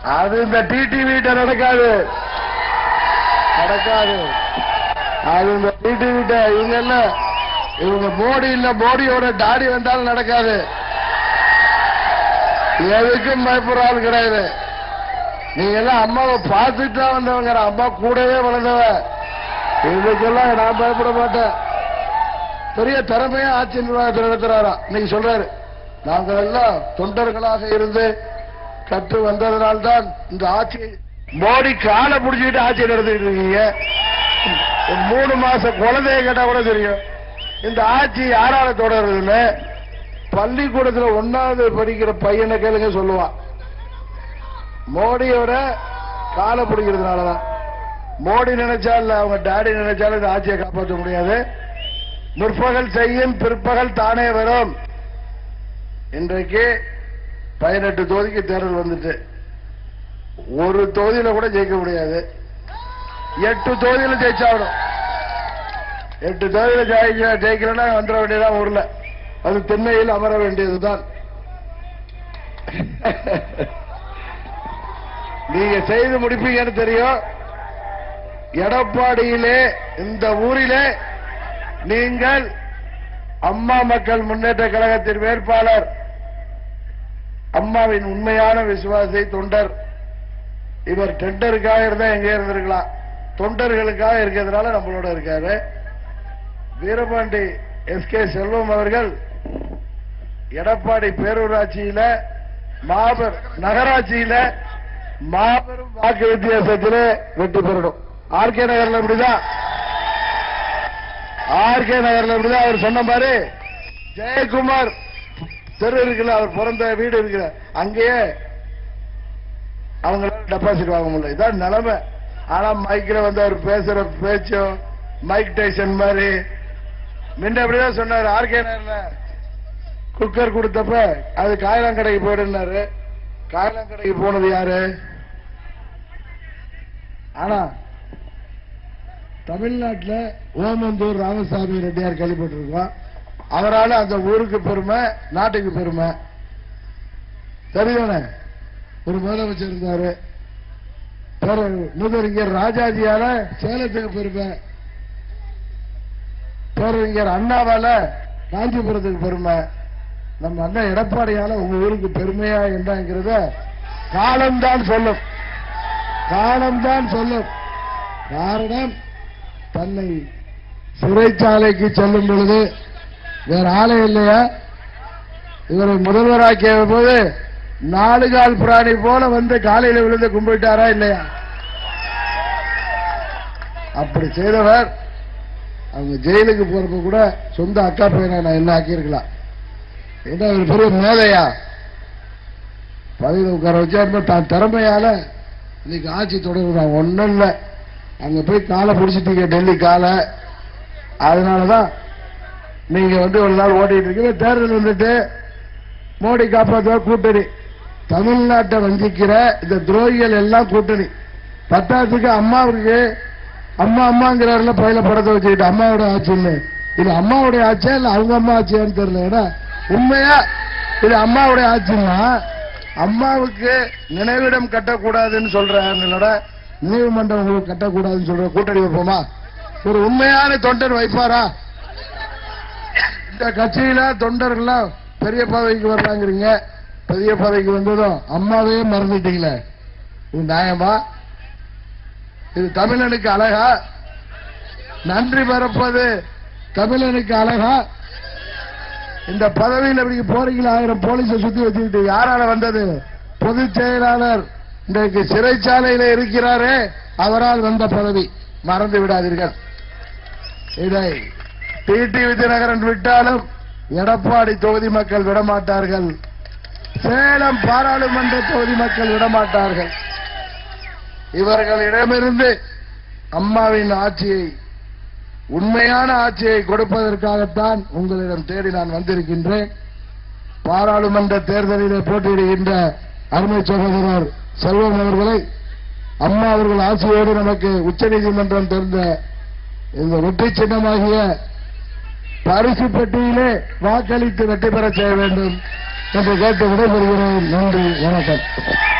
அது இந்த டிடிவி நடக்காது நடக்காது அது இந்த டிடிவி இவங்க இல்ல இவங்க மோடி இல்ல மோடியோட டாடி வந்தாலும் நடக்காது எதுக்கும் பயப்படுற ஆள் கிடையாது நீங்க எல்லாம் அம்மாவை பார்த்துட்டு தான் வந்தவங்க அம்மா கூடவே வளர்ந்தவ இதுக்கெல்லாம் நான் பயப்பட மாட்டேன் பெரிய திறமையா ஆட்சி நிர்வாகத்தை நடத்துறாராம் இன்னைக்கு சொல்றாரு நாங்கள் எல்லாம் தொண்டர்களாக இருந்து கற்று வந்ததனால்தான் இந்த ஆட்சி மோடி காலை பிடிச்சிட்டு ஆட்சி நடத்திட்டு இருக்கீங்க ஒரு மூணு மாசம் குழந்தைய கேட்டா கூட தெரியும் இந்த ஆட்சி யாரால தொடருதுன்னு பள்ளிக்கூடத்துல ஒன்னாவது படிக்கிற பையனை கேளுங்க சொல்லுவான் மோடியோட காலை பிடிக்கிறதுனாலதான் மோடி நினைச்சா இல்ல அவங்க டாடி நினைச்சாலும் இந்த ஆட்சியை காப்பாற்ற முடியாது முற்பகல் செய்யும் பிற்பகல் தானே வரும் இன்றைக்கு பதினெட்டு தொகுதிக்கு தேர்தல் வந்துட்டு ஒரு தொகுதியில கூட ஜெயிக்க முடியாது எட்டு தொகுதியில ஜெயிச்சாகணும் எட்டு தொகுதியில ஜெயிக்க ஜெயிக்கலன்னா வந்துட வேண்டியதான் ஊர்ல அது தென்னையில் அமர வேண்டியதுதான் நீங்க செய்து முடிப்பீங்கன்னு தெரியும் எடப்பாடியிலே இந்த ஊரிலே நீங்கள் அம்மா மக்கள் முன்னேற்ற கழகத்தின் வேட்பாளர் அம்மாவின் உண்மையான விசுவாசி தொண்டர் இவர் டெண்டருக்காக இருந்தா எங்கே இருந்திருக்கலாம் தொண்டர்களுக்காக இருக்கிறதுனால நம்மளோட இருக்காரு வீரபாண்டி எஸ் கே செல்வம் அவர்கள் எடப்பாடி பேரூராட்சியில மாபெரும் நகராட்சியில மாபெரும் வாக்கு வித்தியாசத்திலே வெற்றி பெறணும் ஆர்கே நகர்ல இப்படிதான் ஆர்கே நகர்ல இப்படிதான் அவர் சொன்ன மாதிரி ஜெயக்குமார் தெரு இருக்குல்ல அவர் பிறந்த வீடு இருக்குல்ல அங்கேயே அவங்களால டெபாசிட் வாங்க முடியல இதான் நிலைமை ஆனா மைக்ல வந்து அவர் பேசுற பேச்சும் மைக் டைசன் மாதிரி முன்ன அப்படிதான் சொன்னாரு ஆர்கே நகர்ல குக்கர் கொடுத்தப்ப அது காயலாங்கடைக்கு போயிடுனாரு காயலாங்கடைக்கு போனது யாரு ஆனா தமிழ்நாட்டுல ஓமந்தூர் ராமசாமி ரெட்டியார் கேள்விப்பட்டிருக்கோம் அவரால அந்த ஊருக்கு பெருமை நாட்டுக்கு பெருமை சரிதானே ஒரு முதலமைச்சர் இருந்தாரு பேரறிஞர் மூதறிஞர் ராஜாஜியால சேலத்துக்கு பெருமை பேரறிஞர் அண்ணாவால காஞ்சிபுரத்துக்கு பெருமை நம்ம அண்ணன் எடப்பாடியால உங்க ஊருக்கு பெருமையா என்னங்கிறத காலம்தான் சொல்லும் காலம்தான் சொல்லும் காரணம் தன்னை சிறைச்சாலைக்கு செல்லும் பொழுது வேற ஆளே இல்லையா இவரை முதல்வராக்கிய போது நாலு கால் பிராணி போல வந்து காலையில விழுந்து கும்பிட்டாரா இல்லையா அப்படி செய்தவர் அவங்க ஜெயிலுக்கு போறப்ப கூட சொந்த அக்கா பையனை நான் என்ன ஆக்கியிருக்கலாம் என்ன ஒரு பெரிய மேதையா பதவியில் உட்கார வச்சா தான் திறமையால இன்னைக்கு ஆட்சி தொடர்றான் ஒன்னும் இல்ல அங்க போய் காலை பிடிச்சிட்டீங்க டெல்லி காலை அதனாலதான் நீங்க வந்து ஒரு நாள் ஓட்டிட்டு இருக்கீங்க தேர்தல் வந்துட்டு மோடி காப்பாற்றுவா கூட்டணி தமிழ்நாட்டை வஞ்சிக்கிற இந்த துரோகிகள் எல்லாம் கூட்டணி பத்தாத்துக்கு அம்மாவுக்கு அம்மா அம்மாங்கிறாருல பையில படத்தை வச்சுக்கிட்டு அம்மாவோட ஆட்சின்னு இது அம்மாவுடைய ஆட்சியா இல்ல அவங்க அம்மா ஆட்சியான்னு தெரியல ஏன்னா உண்மையா இது அம்மாவுடைய ஆட்சின்னா அம்மாவுக்கு நினைவிடம் கட்டக்கூடாதுன்னு சொல்றாங்களோட நினைவு மண்டபம் கட்டக்கூடாதுன்னு சொல்ற கூட்டணி வைப்போமா ஒரு உண்மையான தொண்டர் வைப்பாரா இந்த கட்சியில தொண்டர்கள்லாம் பெரிய பதவிக்கு வர்றாங்கிறீங்க பெரிய பதவிக்கு வந்ததும் அம்மாவே மறந்துட்டீங்களே இது நியாயமா இது தமிழனுக்கு அழகா நன்றி மறப்பது தமிழனுக்கு அழகா இந்த பதவியில் இப்படி போறீங்களா ஆயிரம் போலீஸை சுத்தி வச்சுக்கிட்டு யாரால வந்தது பொதுச் செயலாளர் இன்றைக்கு சிறைச்சாலையில இருக்கிறாரே அவரால் வந்த பதவி மறந்து விடாதீர்கள் இதை டிடி விஜயநகரன் விட்டாலும் எடப்பாடி தொகுதி மக்கள் விடமாட்டார்கள் சேலம் பாராளுமன்ற தொகுதி மக்கள் விடமாட்டார்கள் இவர்களிடமிருந்து அம்மாவின் ஆட்சியை உண்மையான ஆட்சியை கொடுப்பதற்காகத்தான் உங்களிடம் தேடி நான் வந்திருக்கின்றேன் பாராளுமன்ற தேர்தலிலே போட்டியிடுகின்ற அருமை சகோதரர் செல்வம் அவர்களை அம்மா அவர்கள் ஆட்சியோடு நமக்கு உச்சநீதிமன்றம் தந்த இந்த வெற்றி சின்னமாகிய பரிசு பெட்டியிலே வாக்களித்து வெற்றி பெற செய்ய வேண்டும் என்று கேட்டு விடைபெறுகிறேன் நன்றி வணக்கம்